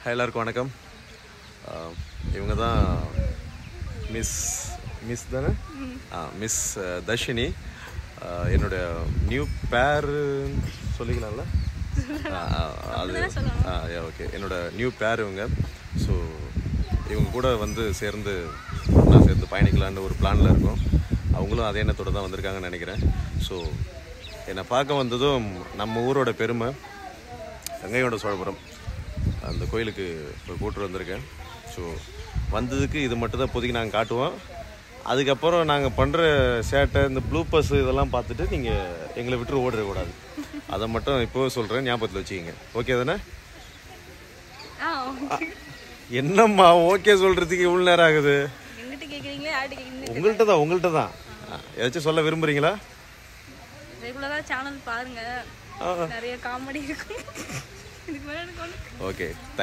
எல்லாருக்கும் வணக்கம் ஆஹ் இவங்க தான் மிஸ் மிஸ் தானே ஆ மிஸ் அஹ், தர்ஷினி ஆஹ் என்னோட நியூ பேர் சொல்லிக்கலாம்ல ஆ, ஆ, அது ஓகே என்னோட நியூ பேர் இவங்க ஸோ இவங்க கூட வந்து சேர்ந்து ஒன்றா சேர்ந்து பயணிக்கலான்னு ஒரு பிளானில் இருக்கோம் அவங்களும் அதே எண்ணத்தோடு தான் வந்திருக்காங்கன்னு நினைக்கிறேன் ஸோ என்னை பார்க்க வந்ததும் நம்ம ஊரோட பெருமை கங்கையோட சோழபுரம் அந்த கோயிலுக்கு இப்போ கூட்டு வந்திருக்கேன் ஸோ வந்ததுக்கு இது மட்டும் தான் இப்போதைக்கு நாங்கள் காட்டுவோம் அதுக்கப்புறம் நாங்கள் பண்ணுற சேட்டை இந்த ப்ளூப்பர்ஸ் இதெல்லாம் பார்த்துட்டு நீங்கள் எங்களை விட்டு ஓடிடக்கூடாது அதை மட்டும் இப்போ சொல்கிறேன் ஞாபகத்தில் வச்சுக்கிங்க ஓகே தானே ஆ ஓகே என்னம்மா ஓகே சொல்கிறதுக்கு இவ்வளோ நேரம் ஆகுது எங்கிட்ட கேட்குறீங்களே யார்கிட்ட கேட்குறீங்க உங்கள்கிட்ட தான் உங்கள்கிட்ட தான் ஆ, ஏதாச்சும் சொல்ல விரும்புகிறீங்களா ரெகுலராக சேனல் பாருங்க நிறைய காமெடி இருக்கும் இதுக்கு மேலே எனக்கு ஒன்று ஓகே